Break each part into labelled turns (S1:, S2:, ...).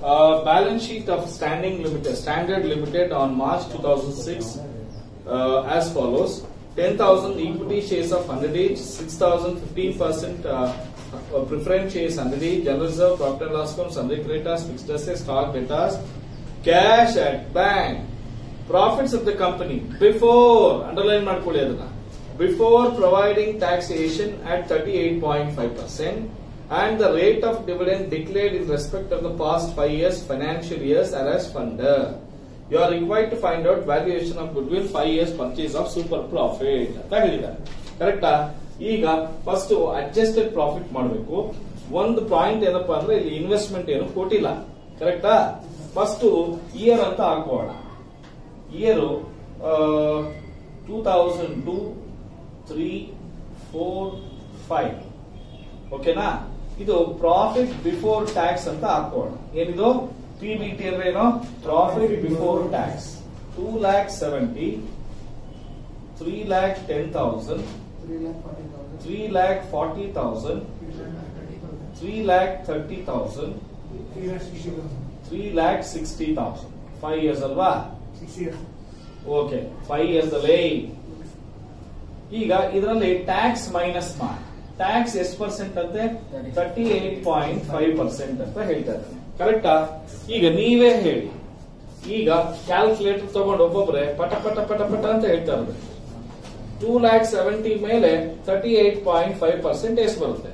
S1: Balance sheet of standing limited standard limited on March two thousand six as follows ten thousand equity shares of hundred each six thousand fifteen percent preference shares hundred each general reserve profit loss account sundry creditors fixed asset stock debtors cash at bank profits of the company before underline ಮಾಡ್ಕೊಳ್ಳಿ ಅದನ್ನ before providing taxation at thirty eight point five percent and the rate of dividend declared in respect of the past five years financial years are as funder. You are required to find out valuation of goodwill five years purchase of super profit ಅಂತ ಹೇಳಿದ್ದಾರೆ ಕರೆಕ್ಟಾ ಈಗ first adjusted profit ಮಾಡಬೇಕು ಒಂದು point ಏನಪ್ಪಾ ಅಂದ್ರೆ ಇಲ್ಲಿ investment ಏನು ಕೊಟ್ಟಿಲ್ಲ ಕರೆಕ್ಟಾ ಫಸ್ಟ್ ಇಯರ್ ಅಂತ ಹಾಕೋಣ year two thousand two three four five ಓಕೆನಾ ಇದು ಪ್ರಾಫಿಟ್ ಬಿಫೋರ್ ಟ್ಯಾಕ್ಸ್ ಅಂತ ಹಾಕೋಣ ಏನಿದು ಪಿ ಬಿ ಟಿ ಅಂದ್ರೆ ಏನು profit before tax two lakh seventy three lakh ten thousand three lakh forty thousand three lakh thirty thousand three lakh sixty thousand five years ಅಲ್ವಾ okay five years ಅಲ್ಲಿ ಈಗ ಇದರಲ್ಲಿ ಟ್ಯಾಕ್ಸ್ ಮೈನಸ್ ಮಾಡಿ ಟ್ಯಾಕ್ಸ್ ಎಷ್ಟು ಪರ್ಸೆಂಟ್ ಅಂತೆ thirty eight point five percent ಅಂತ ಹೇಳ್ತಾ ಇದ್ದಾನೆ ಕರೆಕ್ಟಾ ಈಗ ನೀವೇ ಹೇಳಿ ಈಗ ಕ್ಯಾಲ್ಕುಲೇಟರ್ ತಗೊಂಡು ಒಬ್ಬೊಬ್ರೆ ಪಟ ಪಟ ಪಟ ಪಟ ಅಂತ ಹೇಳ್ತಾ ಇರ್ಬೇಕು ಟೂ ಲ್ಯಾಕ್ ಸೆವೆಂಟಿ ಮೇಲೆ thirty eight point five percent ಎಷ್ಟು ಬರುತ್ತೆ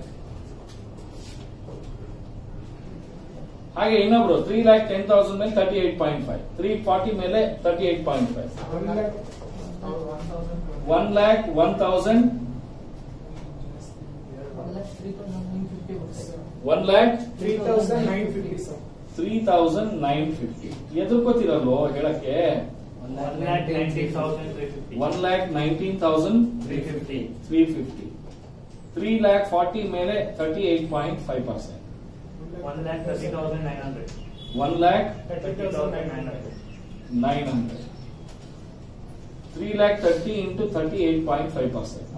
S1: ಹಾಗೆ ಇನ್ನೊಬ್ರು ತ್ರೀ ಲ್ಯಾಕ್ ಟೆನ್ ತೌಸಂಡ್ ಮೇಲೆ thirty eight point five three forty ಮೇಲೆ thirty eight point five one lakh one thousand one lakh three thousand nine fifty ಎದುರ್ಕೋತಿರಲ್ವೋ ಹೇಳಕ್ಕೆ one lakh nineteen thousand three fifty three lakh forty ಮೇಲೆ thirty eight point five percent one lakh nine hundred three lakh thirty into thirty eight point five percent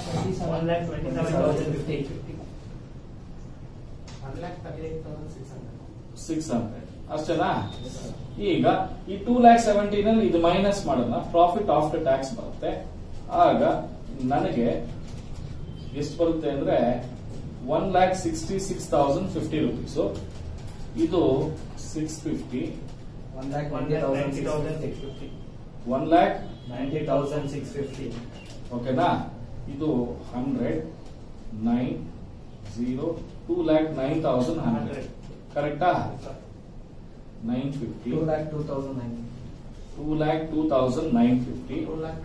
S1: six hundred ಅಷ್ಟೇನಾ ಈಗ ಈ two lac ಸೆವೆಂಟೀನಲ್ಲಿ ಇದು minus ಮಾಡೋಣ profit after tax ಬರುತ್ತೆ ಆಗ ನನಗೆ ಎಷ್ಟು ಬರುತ್ತೆ ಅಂದ್ರೆ one lakh sixty six thousand fifty rupees ಇದು ಸಿಕ್ಸ್ ಫಿಫ್ಟಿ ಒನ್ ಲ್ಯಾಕ್ ಓಕೆನಾ ಇದು hundred nine zero two lakh nine thousand hundred ಕರೆಕ್ಟಾ nine fifty two lakh two thousand nine fifty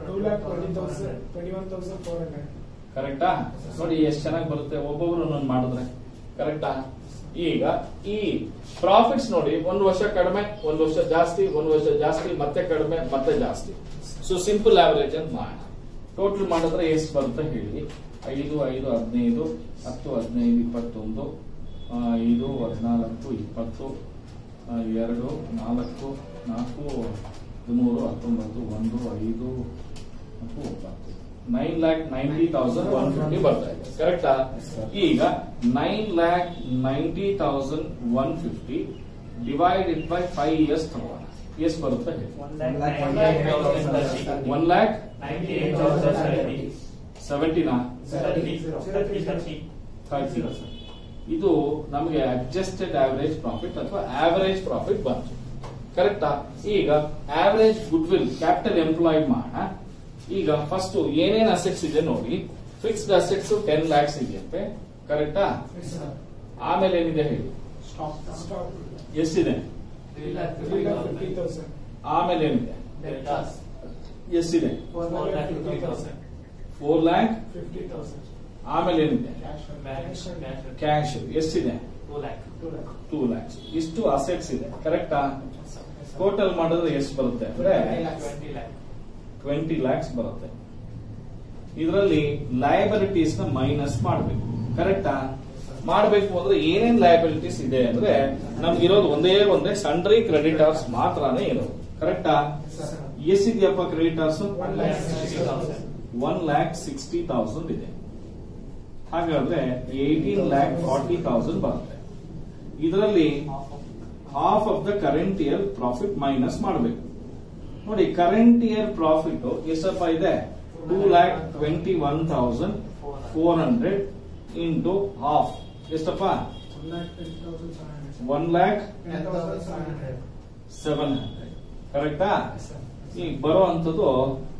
S1: ಕರೆಕ್ಟಾ ನೋಡಿ ಎಷ್ಟು ಚೆನ್ನಾಗಿ ಬರುತ್ತೆ ಒಬ್ಬೊಬ್ರು ಒಂದೊಂದು ಮಾಡಿದ್ರೆ ಕರೆಕ್ಟಾ ಈಗ ಈ ಪ್ರಾಫಿಟ್ಸ್ ನೋಡಿ ಒಂದು ವರ್ಷ ಕಡಿಮೆ ಒಂದು ವರ್ಷ ಜಾಸ್ತಿ ಒಂದು ವರ್ಷ ಜಾಸ್ತಿ ಮತ್ತೆ ಕಡಿಮೆ ಮತ್ತೆ ಜಾಸ್ತಿ ಸೊ ಸಿಂಪಲ್ ಆವರೇಜ್ ಅಂತ ಮಾಡೋಣ ಟೋಟಲ್ ಮಾಡಿದ್ರೆ ಎಷ್ಟು ಬರುತ್ತೆ ಹೇಳಿ ಐದು ಐದು ಹದಿನೈದು ಹತ್ತು ಹದಿನೈದು ಇಪ್ಪತ್ತೊಂದು ಆ, ಐದು ಹದಿನಾಲ್ಕು ಇಪ್ಪತ್ತು ಆ, ಎರಡು ನಾಲ್ಕು ನಾಲ್ಕು ಹದಿಮೂರು ಹತ್ತೊಂಬತ್ತು ಒಂದು ಐದು ಮತ್ತು ಒಂಬತ್ತು nine lakh ninety thousand one fifty ಬರ್ತಾ ಇದೆ ಕರೆಕ್ಟಾ ಈಗ nine lakh ninety thousand one fifty divided by five years ತಗೋಣ ಎಷ್ಟು ಬರುತ್ತೆ ಹೇಳಿ ಒನ್ ಲ್ಯಾಕ್ ಸೆವೆಂಟಿನಾ ಥರ್ಟಿ ಇದು ನಮಗೆ ಅಡ್ಜಸ್ಟೆಡ್ ಆವರೇಜ್ ಪ್ರಾಫಿಟ್ ಅಥವಾ ಆವರೇಜ್ ಪ್ರಾಫಿಟ್ ಬಂತು ಕರೆಕ್ಟಾ ಈಗ average goodwill capital employed ಮಾಡೋಣ ಈಗ ಫಸ್ಟ್ ಏನೇನ್ ಅಸೆಟ್ಸ್ ಇದೆ ನೋಡಿ ಫಿಕ್ಸ್ಡ್ ಅಸೆಟ್ಸ್ ಟೆನ್ ಲ್ಯಾಕ್ಸ್ ಇದೆಯಂತೆ ಕರೆಕ್ಟಾ ಆಮೇಲೆ ಏನಿದೆ ಹೇಳಿ ಎಷ್ಟಿದೆ ಆಮೇಲೆ ಏನಿದೆ ಎಷ್ಟಿದೆ ಫೋರ್ ಲ್ಯಾಕ್ ಆಮೇಲೆ ಏನಿದೆ ಕ್ಯಾಶ್ ಎಷ್ಟಿದೆ ಟೂ ಲ್ಯಾಕ್ಸ್ ಇಷ್ಟು ಅಸೆಟ್ಸ್ ಇದೆ ಕರೆಕ್ಟಾ ಟೋಟಲ್ ಮಾಡಿದ್ರೆ ಎಷ್ಟು ಬರುತ್ತೆ ಅಂದ್ರೆ ಟ್ವೆಂಟಿ ಲ್ಯಾಕ್ಸ್ ಬರುತ್ತೆ ಇದರಲ್ಲಿ ಲಯಬಿಲಿಟೀಸ್ ನ ಮೈನಸ್ ಮಾಡಬೇಕು ಕರೆಕ್ಟಾ ಮಾಡಬೇಕು ಅಂದ್ರೆ ಏನೇನ್ ಲಯಬಿಲಿಟೀಸ್ ಇದೆ ಅಂದ್ರೆ ನಮ್ಗಿರೋದು ಒಂದೇ ಒಂದೇ ಸನ್ಡ್ರಿ ಕ್ರೆಡಿಟರ್ಸ್ ಮಾತ್ರನೇ ಇರೋದು ಕರೆಕ್ಟಾ ಎಷ್ಟಿದೆಯಪ್ಪ creditors one lakh sixty thousand ಇದೆ ಹಾಗಾದ್ರೆ ಏಯ್ಟೀನ್ ಲ್ಯಾಕ್ ಫಾರ್ಟಿ ತೌಸಂಡ್ ಬರುತ್ತೆ ಇದರಲ್ಲಿ half of the current year profit minus ಮಾಡಬೇಕು ನೋಡಿ ಕರೆಂಟ್ ಇಯರ್ ಪ್ರಾಫಿಟ್ ಎಷ್ಟಪ್ಪ ಇದೆ two lakh twenty one thousand four hundred into half ಎಷ್ಟಪ್ಪ ಒನ್ ಲ್ಯಾಕ್ ಸೆವೆನ್ ಹಂಡ್ರೆಡ್ ಕರೆಕ್ಟಾ ಈಗ ಬರೋ ಅಂಥದ್ದು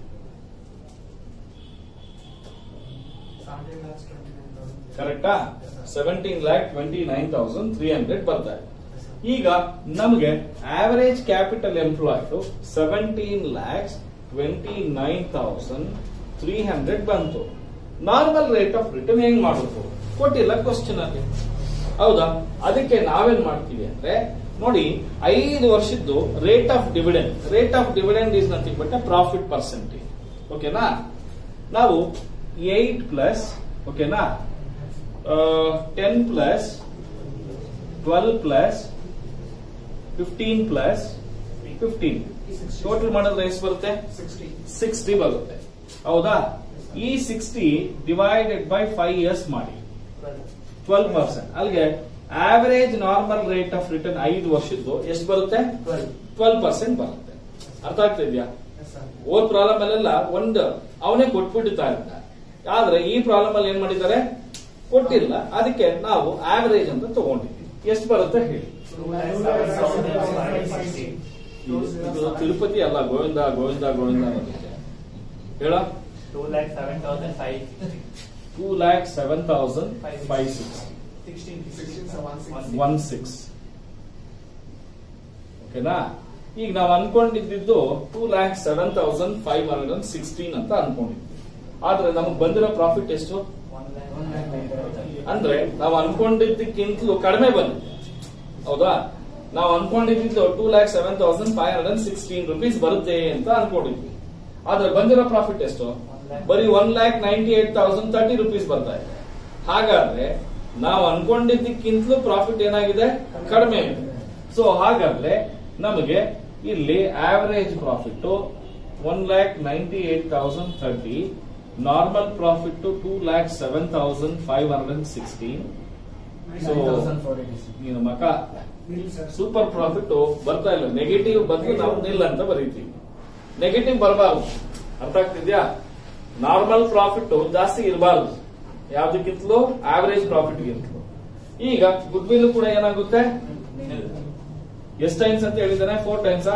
S1: ಕರೆಕ್ಟಾ seventeen lakh twenty nine thousand three hundred ಬರ್ತಾ ಇದೆ ಈಗ ನಮಗೆ average capital employed seventeen lakhs twenty nine thousand three hundred ಬಂತು ನಾರ್ಮಲ್ ರೇಟ್ ಆಫ್ ರಿಟರ್ನ್ ಹೆಂಗ್ ಮಾಡೋದು ಕೊಟ್ಟಿಲ್ಲ ಕ್ವಶನ್ ಅಲ್ಲಿ ಹೌದಾ ಅದಕ್ಕೆ ನಾವೇನ್ ಮಾಡ್ತೀವಿ ಅಂದ್ರೆ ನೋಡಿ ಐದು ವರ್ಷದ್ದು rate of dividend rate of dividend is nothing but profit percentage ಓಕೆನಾ ನಾವು ಏಟ್ ಪ್ಲಸ್ ಓಕೆನಾ ten plus twelve plus fifteen plus fifteen total ಮಾಡಿದ್ರೆ ಎಷ್ಟು ಬರುತ್ತೆ ಸಿಕ್ಸ್ಟಿ ಬರುತ್ತೆ ಹೌದಾ ಈ sixty divided by five years ಮಾಡಿ ಟ್ವೆಲ್ ಪರ್ಸೆಂಟ್ ಅಲ್ಲಿಗೆ average normal rate of return ಐದು ವರ್ಷದ್ದು ಎಷ್ಟು ಬರುತ್ತೆ ಟ್ವೆಲ್ ಪರ್ಸೆಂಟ್ ಬರುತ್ತೆ ಅರ್ಥ ಆಗ್ತಾ ಇದೆಯಾ ಓದ್ ಪ್ರಾಬ್ಲಮ್ ಅಲ್ಲೆಲ್ಲ ಒಂದು ಅವನೇ ಕೊಟ್ಬಿಟ್ಟಿರ್ತಾ ಇದ್ದ ಆದ್ರೆ ಈ ಪ್ರಾಬ್ಲಮ್ ಅಲ್ಲಿ ಏನ್ ಮಾಡಿದ್ದಾರೆ ಕೊಟ್ಟಿಲ್ಲ ಅದಕ್ಕೆ ನಾವು ಆವರೇಜ್ ಅಂತ ತಗೊಂಡಿದ್ವಿ ಎಷ್ಟು ಬರುತ್ತೆ ಹೇಳಿ ಇದು ಇದು ತಿರುಪತಿ ಅಲ್ಲ ಗೋವಿಂದ ಗೋವಿಂದ ಗೋವಿಂದ ಅನ್ನೋದಕ್ಕೆ ಹೇಳ
S2: Two lakh seven thousand five.
S1: Two lakh seven thousand five six one six ಓಕೆನಾ ಈಗ ನಾವು ಅನ್ಕೊಂಡಿದ್ದು two lakh seven thousand five hundred and sixteen ಅಂತ ಅನ್ಕೊಂಡಿದ್ವಿ ಆದ್ರೆ ನಮಗ್ ಬಂದಿರೋ ಪ್ರಾಫಿಟ್ ಎಷ್ಟು
S2: One lakh.
S1: ಅಂದ್ರೆ ನಾವು ಅನ್ಕೊಂಡಿದ್ದಕ್ಕಿಂತಲೂ ಕಡಿಮೆ ಬಂದಿದೆ ಹೌದಾ ನಾವು ಅನ್ಕೊಂಡಿದ್ದು two lakh seven thousand five hundred and sixteen rupees ಬರುತ್ತೆ ಅಂತ ಅನ್ಕೊಂಡಿದ್ವಿ ಆದ್ರೆ ಬಂದಿರೋ ಪ್ರಾಫಿಟ್ ಎಷ್ಟು ಬರೀ one lakh ninety eight thousand thirty rupees ಬರ್ತಾ ಇದೆ ಹಾಗಾದ್ರೆ ನಾವು ಅನ್ಕೊಂಡಿದ್ದಕ್ಕಿಂತಲೂ ಪ್ರಾಫಿಟ್ ಏನಾಗಿದೆ ಕಡಿಮೆ ಇದೆ ಸೊ ಹಾಗಾದ್ರೆ ನಮಗೆ ಇಲ್ಲಿ average profit one lakh ninety eight thousand thirty normal profit two lakh seven thousand five hundred and sixteen so ನೀನು ಮಕ ಸೂಪರ್ ಪ್ರಾಫಿಟ್ ಬರ್ತಾ ಇಲ್ಲ ನೆಗೆಟಿವ್ ಬದಲು ನಾವು ನಿಲ್ ಅಂತ ಬರೀತೀವಿ ನೆಗೆಟಿವ್ ಬರಬಾರ್ದು ಅರ್ಥ ಆಗ್ತಿದ್ಯಾ ನಾರ್ಮಲ್ ಪ್ರಾಫಿಟ್ ಜಾಸ್ತಿ ಇರಬಾರ್ದು ಯಾವ್ದಕ್ಕಿಂತಲೂ ಆವರೇಜ್ ಪ್ರಾಫಿಟ್ ಗಿಂತಲೂ ಈಗ ಗುಡ್ ವಿಲ್ ಕೂಡ ಏನಾಗುತ್ತೆ ಎಷ್ಟು ಟೈಮ್ಸ್ ಅಂತ ಹೇಳಿದಾನೆ ಫೋರ್ ಟೈಮ್ಸಾ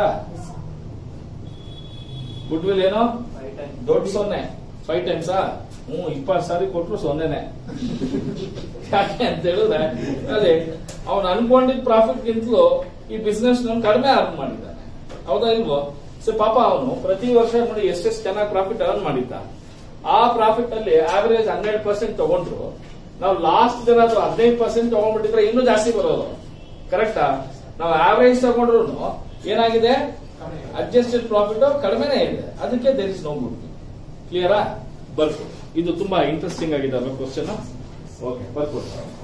S1: ಗುಡ್ ವಿಲ್ ಏನೋ
S2: Five times.
S1: ದೊಡ್ಡ ಸೊನ್ನೆ ಫೈವ್ ಟೈಮ್ಸಾ ಹ್ಮ್ ಇಪ್ಪತ್ತು ಸಾರಿ ಕೊಟ್ರು ಸೊನ್ನೆನೆ ಯಾಕೆ ಅಂತ ಹೇಳಿದ್ರೆ ಅದೇ ಅವನು ಅನ್ಕೊಂಡಿದ್ ಪ್ರಾಫಿಟ್ ಗಿಂತಲೂ ಈ ಬಿಸ್ನೆಸ್ ಕಡಿಮೆ ಅರ್ನ್ ಮಾಡಿದ್ದಾನೆ ಹೌದಾ ಇಲ್ವೋ ಸೊ ಪಾಪ ಅವನು ಪ್ರತಿ ವರ್ಷ ನೋಡಿ ಎಷ್ಟೆಷ್ಟು ಚೆನ್ನಾಗಿ ಪ್ರಾಫಿಟ್ ಅರ್ನ್ ಮಾಡಿದ್ದ ಆ ಪ್ರಾಫಿಟ್ ಅಲ್ಲಿ ಆವರೇಜ್ ಹನ್ನೆರಡು ಪರ್ಸೆಂಟ್ ತಗೊಂಡ್ರು ನಾವು ಲಾಸ್ಟ್ ದಿನ ಅದು ಹದಿನೈದು ಪರ್ಸೆಂಟ್ ತಗೊಂಡ್ಬಿಟ್ಟಿದ್ರೆ ಇನ್ನೂ ಜಾಸ್ತಿ ಬರೋದು ಕರೆಕ್ಟಾ ನಾವು ಆವರೇಜ್ ತಗೊಂಡ್ರು ಏನಾಗಿದೆ ಅಡ್ಜಸ್ಟೆಡ್ ಪ್ರಾಫಿಟ್ ಕಡಿಮೆನೇ ಇದೆ ಅದಕ್ಕೆ ದೇರ್ ಇಸ್ ನೋ ಗುಡ್ ಕ್ಲಿಯರಾ ಬರ್ಕೊಡಿ ಇದು ತುಂಬಾ ಇಂಟ್ರೆಸ್ಟಿಂಗ್ ಆಗಿದೆ ಅಲ್ವಾ ಕ್ವಶನ್ ಓಕೆ ಬರ್ಕೊಡಿ